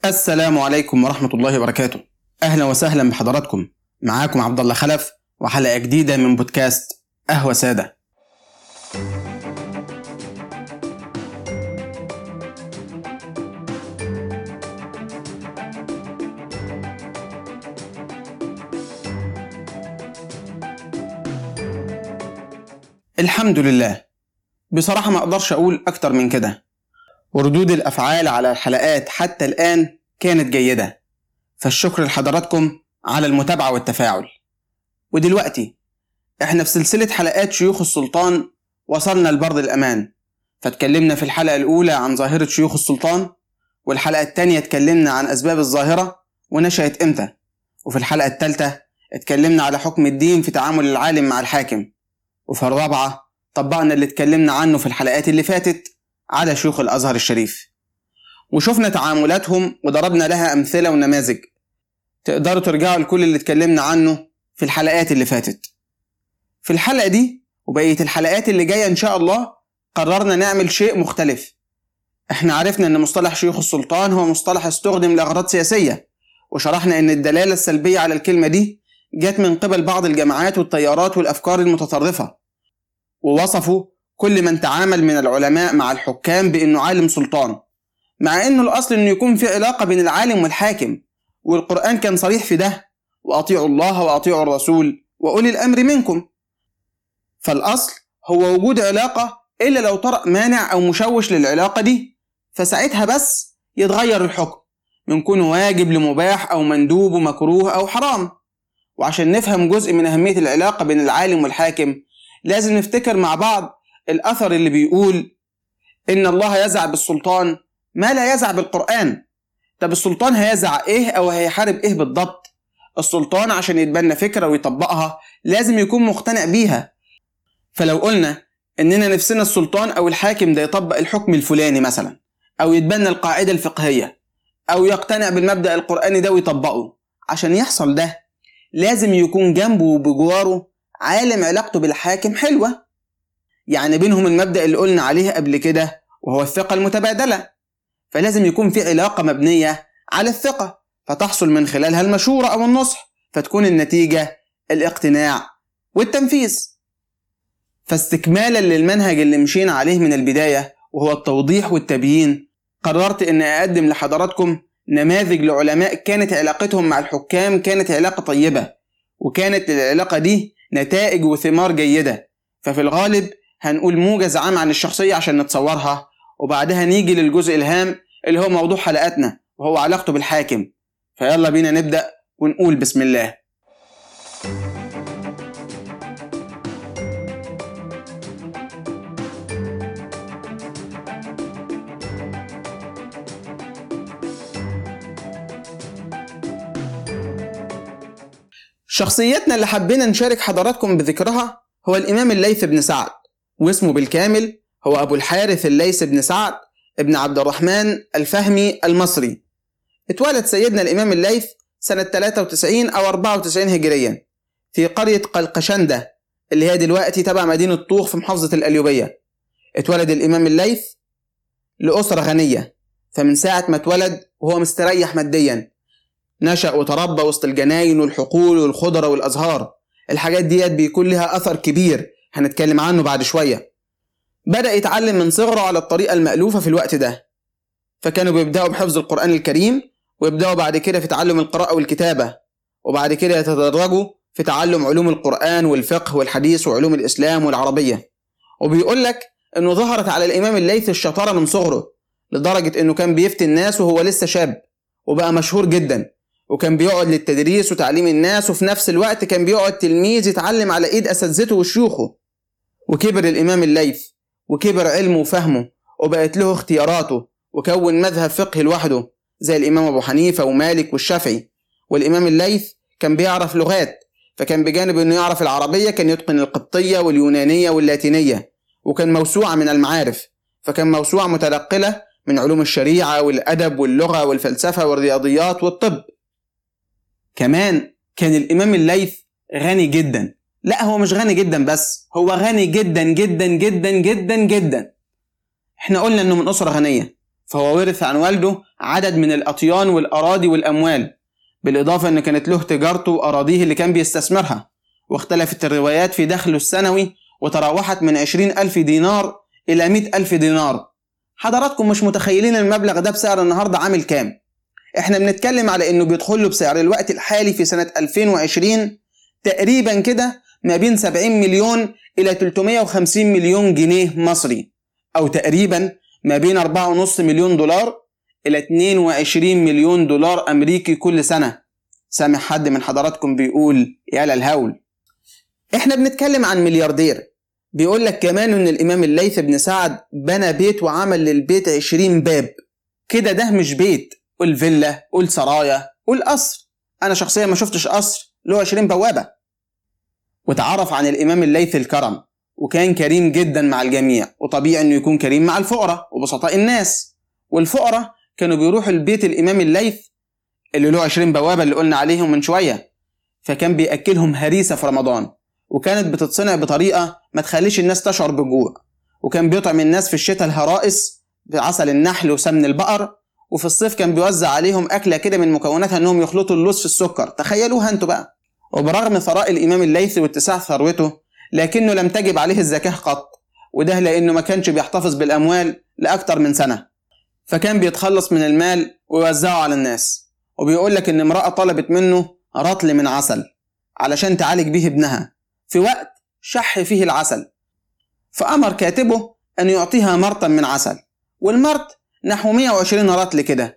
السلام عليكم ورحمة الله وبركاته. أهلا وسهلا بحضراتكم. معاكم عبد الله خلف وحلقة جديدة من بودكاست قهوة سادة. الحمد لله. بصراحة ما أقدرش أقول أكتر من كده. وردود الأفعال على الحلقات حتى الآن كانت جيدة فالشكر لحضراتكم على المتابعة والتفاعل ودلوقتي احنا في سلسلة حلقات شيوخ السلطان وصلنا لبرد الأمان فاتكلمنا في الحلقة الأولى عن ظاهرة شيوخ السلطان والحلقة التانية اتكلمنا عن أسباب الظاهرة ونشأت إمتى وفي الحلقة التالتة اتكلمنا على حكم الدين في تعامل العالم مع الحاكم وفي الرابعة طبقنا اللي اتكلمنا عنه في الحلقات اللي فاتت على شيوخ الأزهر الشريف وشفنا تعاملاتهم وضربنا لها أمثلة ونماذج تقدروا ترجعوا لكل اللي اتكلمنا عنه في الحلقات اللي فاتت في الحلقة دي وبقية الحلقات اللي جاية إن شاء الله قررنا نعمل شيء مختلف احنا عرفنا ان مصطلح شيوخ السلطان هو مصطلح استخدم لأغراض سياسية وشرحنا ان الدلالة السلبية على الكلمة دي جت من قبل بعض الجماعات والتيارات والأفكار المتطرفة ووصفوا كل من تعامل من العلماء مع الحكام بأنه عالم سلطان مع أنه الأصل أنه يكون في علاقة بين العالم والحاكم والقرآن كان صريح في ده وأطيعوا الله وأطيعوا الرسول وأولي الأمر منكم فالأصل هو وجود علاقة إلا لو طرأ مانع أو مشوش للعلاقة دي فساعتها بس يتغير الحكم من كونه واجب لمباح أو مندوب ومكروه أو حرام وعشان نفهم جزء من أهمية العلاقة بين العالم والحاكم لازم نفتكر مع بعض الأثر اللي بيقول إن الله يزع بالسلطان ما لا يزع بالقرآن طب السلطان هيزع إيه أو هيحارب إيه بالضبط السلطان عشان يتبنى فكرة ويطبقها لازم يكون مقتنع بيها فلو قلنا إننا نفسنا السلطان أو الحاكم ده يطبق الحكم الفلاني مثلا أو يتبنى القاعدة الفقهية أو يقتنع بالمبدأ القرآني ده ويطبقه عشان يحصل ده لازم يكون جنبه وبجواره عالم علاقته بالحاكم حلوة يعني بينهم المبدأ اللي قلنا عليه قبل كده وهو الثقة المتبادلة فلازم يكون في علاقة مبنية على الثقة فتحصل من خلالها المشورة أو النصح فتكون النتيجة الاقتناع والتنفيذ فاستكمالا للمنهج اللي مشينا عليه من البداية وهو التوضيح والتبيين قررت أن أقدم لحضراتكم نماذج لعلماء كانت علاقتهم مع الحكام كانت علاقة طيبة وكانت للعلاقة دي نتائج وثمار جيدة ففي الغالب هنقول موجز عام عن الشخصية عشان نتصورها وبعدها نيجي للجزء الهام اللي هو موضوع حلقتنا وهو علاقته بالحاكم فيلا بينا نبدأ ونقول بسم الله شخصيتنا اللي حبينا نشارك حضراتكم بذكرها هو الإمام الليث بن سعد واسمه بالكامل هو أبو الحارث الليث بن سعد ابن عبد الرحمن الفهمي المصري اتولد سيدنا الإمام الليث سنة 93 أو 94 هجريا في قرية قلقشندة اللي هي دلوقتي تبع مدينة طوخ في محافظة القليوبية اتولد الإمام الليث لأسرة غنية فمن ساعة ما اتولد وهو مستريح ماديا نشأ وتربى وسط الجناين والحقول والخضرة والأزهار الحاجات ديت بيكون لها أثر كبير هنتكلم عنه بعد شوية بدأ يتعلم من صغره على الطريقة المألوفة في الوقت ده فكانوا بيبدأوا بحفظ القرآن الكريم ويبدأوا بعد كده في تعلم القراءة والكتابة وبعد كده يتدرجوا في تعلم علوم القرآن والفقه والحديث وعلوم الإسلام والعربية وبيقول لك إنه ظهرت على الإمام الليث الشطارة من صغره لدرجة إنه كان بيفتي الناس وهو لسه شاب وبقى مشهور جدا وكان بيقعد للتدريس وتعليم الناس وفي نفس الوقت كان بيقعد تلميذ يتعلم على ايد اساتذته وشيوخه وكبر الامام الليث وكبر علمه وفهمه وبقت له اختياراته وكون مذهب فقهي لوحده زي الامام ابو حنيفه ومالك والشافعي والامام الليث كان بيعرف لغات فكان بجانب انه يعرف العربيه كان يتقن القبطيه واليونانيه واللاتينيه وكان موسوعه من المعارف فكان موسوعه متنقله من علوم الشريعه والادب واللغه والفلسفه والرياضيات والطب كمان كان الإمام الليث غني جدا لا هو مش غني جدا بس هو غني جدا جدا جدا جدا جدا احنا قلنا انه من أسرة غنية فهو ورث عن والده عدد من الأطيان والأراضي والأموال بالإضافة أن كانت له تجارته وأراضيه اللي كان بيستثمرها واختلفت الروايات في دخله السنوي وتراوحت من 20 ألف دينار إلى 100 ألف دينار حضراتكم مش متخيلين المبلغ ده بسعر النهاردة عامل كام احنا بنتكلم على انه بيدخل له بسعر الوقت الحالي في سنة 2020 تقريبا كده ما بين 70 مليون إلى 350 مليون جنيه مصري أو تقريبا ما بين 4.5 مليون دولار إلى 22 مليون دولار أمريكي كل سنة سامع حد من حضراتكم بيقول يا للهول احنا بنتكلم عن ملياردير بيقول لك كمان ان الامام الليث بن سعد بنى بيت وعمل للبيت 20 باب كده ده مش بيت قول فيلا قول سرايا قول قصر انا شخصيا ما شفتش قصر له 20 بوابه وتعرف عن الامام الليث الكرم وكان كريم جدا مع الجميع وطبيعي انه يكون كريم مع الفقراء وبسطاء الناس والفقراء كانوا بيروحوا لبيت الامام الليث اللي له 20 بوابه اللي قلنا عليهم من شويه فكان بياكلهم هريسه في رمضان وكانت بتتصنع بطريقه ما تخليش الناس تشعر بالجوع وكان بيطعم الناس في الشتاء الهرائس بعسل النحل وسمن البقر وفي الصيف كان بيوزع عليهم اكله كده من مكوناتها انهم يخلطوا اللوز في السكر تخيلوها انتوا بقى وبرغم ثراء الامام الليثي واتساع ثروته لكنه لم تجب عليه الزكاه قط وده لانه ما كانش بيحتفظ بالاموال لاكتر من سنه فكان بيتخلص من المال ويوزعه على الناس وبيقول لك ان امراه طلبت منه رطل من عسل علشان تعالج به ابنها في وقت شح فيه العسل فأمر كاتبه أن يعطيها مرطا من عسل والمرط نحو 120 رطل كده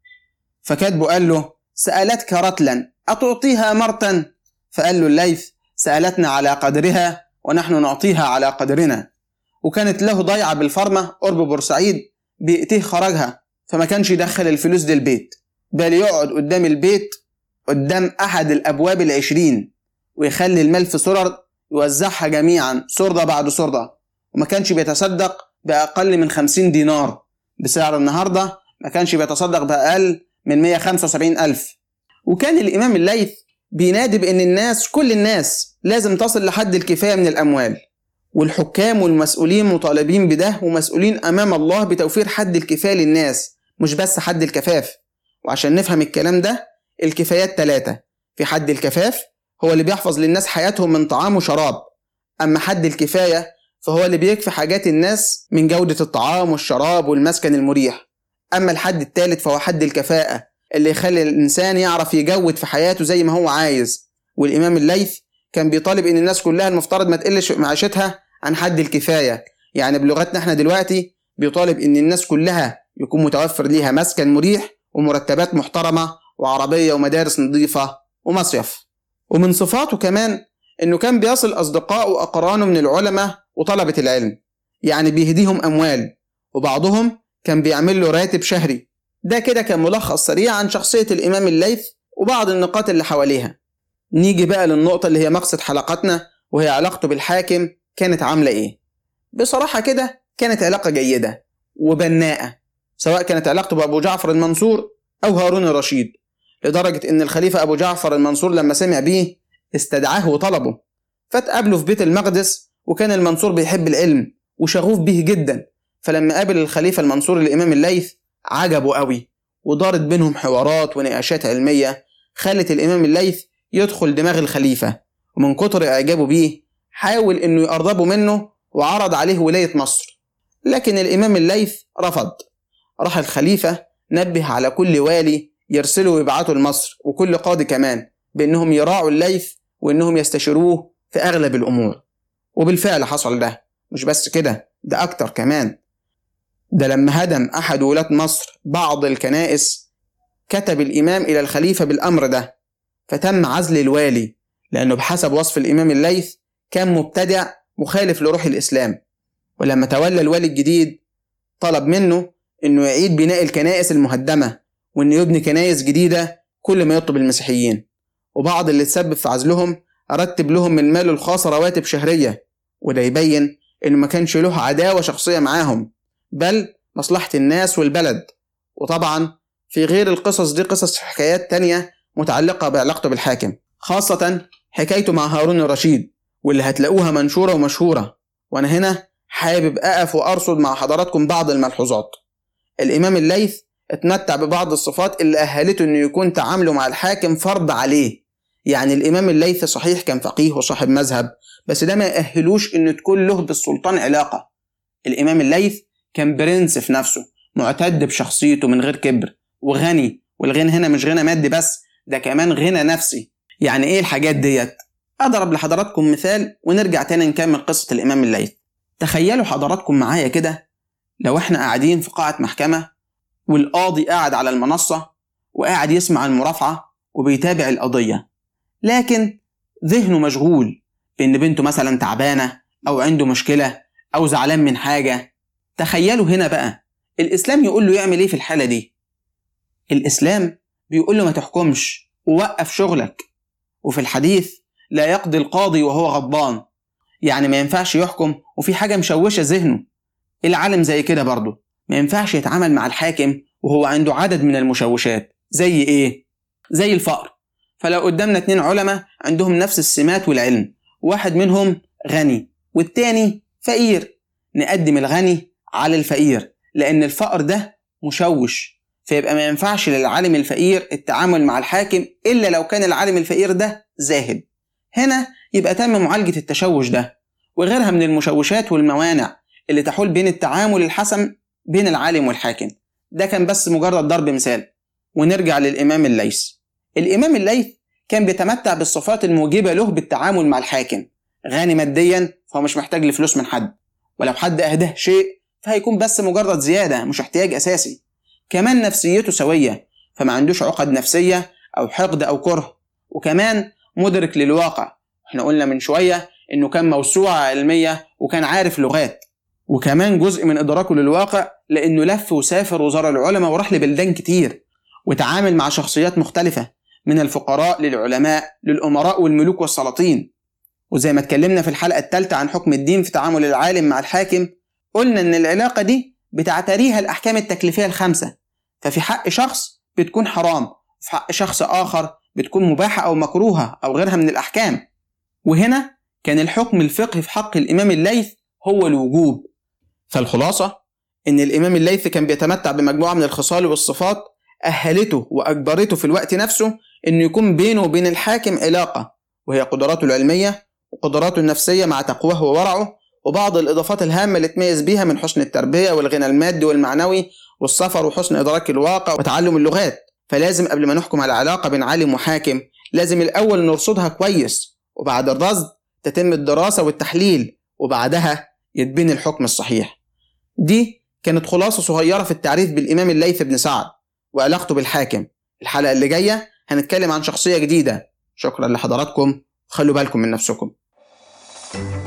فكاتبه قال له سألتك رطلا أتعطيها مرطا فقال له الليث سألتنا على قدرها ونحن نعطيها على قدرنا وكانت له ضيعة بالفرمة قرب بورسعيد بيأتيه خرجها فما كانش يدخل الفلوس دي البيت بل يقعد قدام البيت قدام أحد الأبواب العشرين ويخلي المال في سرر يوزعها جميعا سردة بعد سردة وما كانش بيتصدق بأقل من 50 دينار بسعر النهاردة ما كانش بيتصدق بأقل من 175 ألف وكان الإمام الليث بينادي بأن الناس كل الناس لازم تصل لحد الكفاية من الأموال والحكام والمسؤولين مطالبين بده ومسؤولين أمام الله بتوفير حد الكفاية للناس مش بس حد الكفاف وعشان نفهم الكلام ده الكفايات ثلاثة في حد الكفاف هو اللي بيحفظ للناس حياتهم من طعام وشراب أما حد الكفاية فهو اللي بيكفي حاجات الناس من جودة الطعام والشراب والمسكن المريح أما الحد الثالث فهو حد الكفاءة اللي يخلي الإنسان يعرف يجود في حياته زي ما هو عايز والإمام الليث كان بيطالب إن الناس كلها المفترض ما تقلش معيشتها عن حد الكفاية يعني بلغتنا احنا دلوقتي بيطالب إن الناس كلها يكون متوفر ليها مسكن مريح ومرتبات محترمة وعربية ومدارس نظيفة ومصيف ومن صفاته كمان إنه كان بيصل أصدقائه وأقرانه من العلماء وطلبة العلم يعني بيهديهم أموال وبعضهم كان بيعمل له راتب شهري ده كده كان ملخص سريع عن شخصية الإمام الليث وبعض النقاط اللي حواليها نيجي بقى للنقطة اللي هي مقصد حلقتنا وهي علاقته بالحاكم كانت عاملة إيه بصراحة كده كانت علاقة جيدة وبناءة سواء كانت علاقته بأبو جعفر المنصور أو هارون الرشيد لدرجة إن الخليفة أبو جعفر المنصور لما سمع بيه استدعاه وطلبه فتقابله في بيت المقدس وكان المنصور بيحب العلم وشغوف به جدا فلما قابل الخليفة المنصور الإمام الليث عجبه قوي ودارت بينهم حوارات ونقاشات علمية خلت الإمام الليث يدخل دماغ الخليفة ومن كتر إعجابه بيه حاول إنه يقربه منه وعرض عليه ولاية مصر لكن الإمام الليث رفض راح الخليفة نبه على كل والي يرسله ويبعته لمصر وكل قاضي كمان بأنهم يراعوا الليث وأنهم يستشيروه في أغلب الأمور وبالفعل حصل ده مش بس كده ده أكتر كمان ده لما هدم أحد ولاة مصر بعض الكنائس كتب الإمام إلى الخليفة بالأمر ده فتم عزل الوالي لأنه بحسب وصف الإمام الليث كان مبتدع مخالف لروح الإسلام ولما تولى الوالي الجديد طلب منه إنه يعيد بناء الكنائس المهدمة وإنه يبني كنائس جديدة كل ما يطلب المسيحيين وبعض اللي تسبب في عزلهم رتب لهم من ماله الخاص رواتب شهرية وده يبين إنه ما كانش له عداوة شخصية معاهم بل مصلحة الناس والبلد وطبعا في غير القصص دي قصص حكايات تانية متعلقة بعلاقته بالحاكم خاصة حكايته مع هارون الرشيد واللي هتلاقوها منشورة ومشهورة وأنا هنا حابب أقف وأرصد مع حضراتكم بعض الملحوظات الإمام الليث اتمتع ببعض الصفات اللي أهلته إنه يكون تعامله مع الحاكم فرض عليه يعني الإمام الليث صحيح كان فقيه وصاحب مذهب بس ده ما يأهلوش إنه تكون له بالسلطان علاقة الإمام الليث كان برنس في نفسه معتد بشخصيته من غير كبر وغني والغنى هنا مش غنى مادي بس ده كمان غنى نفسي يعني ايه الحاجات ديت اضرب لحضراتكم مثال ونرجع تاني نكمل قصة الامام الليث تخيلوا حضراتكم معايا كده لو احنا قاعدين في قاعة محكمة والقاضي قاعد على المنصة وقاعد يسمع المرافعة وبيتابع القضية لكن ذهنه مشغول بإن بنته مثلا تعبانة أو عنده مشكلة أو زعلان من حاجة تخيلوا هنا بقى الإسلام يقول له يعمل إيه في الحالة دي الإسلام بيقول له ما تحكمش ووقف شغلك وفي الحديث لا يقضي القاضي وهو غضبان يعني ما ينفعش يحكم وفي حاجة مشوشة ذهنه العالم زي كده برضه ما ينفعش يتعامل مع الحاكم وهو عنده عدد من المشوشات زي ايه؟ زي الفقر فلو قدامنا اتنين علماء عندهم نفس السمات والعلم واحد منهم غني والتاني فقير نقدم الغني على الفقير لأن الفقر ده مشوش فيبقى ما ينفعش للعالم الفقير التعامل مع الحاكم إلا لو كان العالم الفقير ده زاهد هنا يبقى تم معالجة التشوش ده وغيرها من المشوشات والموانع اللي تحول بين التعامل الحسن بين العالم والحاكم ده كان بس مجرد ضرب مثال ونرجع للإمام الليث الإمام الليث كان بيتمتع بالصفات الموجبة له بالتعامل مع الحاكم غني ماديا فهو مش محتاج لفلوس من حد ولو حد أهداه شيء فهيكون بس مجرد زيادة مش احتياج أساسي كمان نفسيته سوية فما عندوش عقد نفسية أو حقد أو كره وكمان مدرك للواقع احنا قلنا من شوية انه كان موسوعة علمية وكان عارف لغات وكمان جزء من ادراكه للواقع لانه لف وسافر وزار العلماء وراح لبلدان كتير وتعامل مع شخصيات مختلفة من الفقراء للعلماء للأمراء والملوك والسلاطين وزي ما اتكلمنا في الحلقة الثالثة عن حكم الدين في تعامل العالم مع الحاكم قلنا ان العلاقة دي بتعتريها الأحكام التكليفية الخمسة ففي حق شخص بتكون حرام وفي حق شخص آخر بتكون مباحة أو مكروهة أو غيرها من الأحكام وهنا كان الحكم الفقهي في حق الإمام الليث هو الوجوب فالخلاصة إن الإمام الليث كان بيتمتع بمجموعة من الخصال والصفات أهلته وأجبرته في الوقت نفسه إنه يكون بينه وبين الحاكم علاقة وهي قدراته العلمية وقدراته النفسية مع تقواه وورعه وبعض الإضافات الهامة اللي تميز بيها من حسن التربية والغنى المادي والمعنوي والسفر وحسن إدراك الواقع وتعلم اللغات فلازم قبل ما نحكم على علاقة بين عالم وحاكم لازم الأول نرصدها كويس وبعد الرصد تتم الدراسة والتحليل وبعدها يتبني الحكم الصحيح دي كانت خلاصة صغيرة في التعريف بالإمام الليث بن سعد وعلاقته بالحاكم الحلقة اللي جاية هنتكلم عن شخصية جديدة شكرا لحضراتكم خلوا بالكم من نفسكم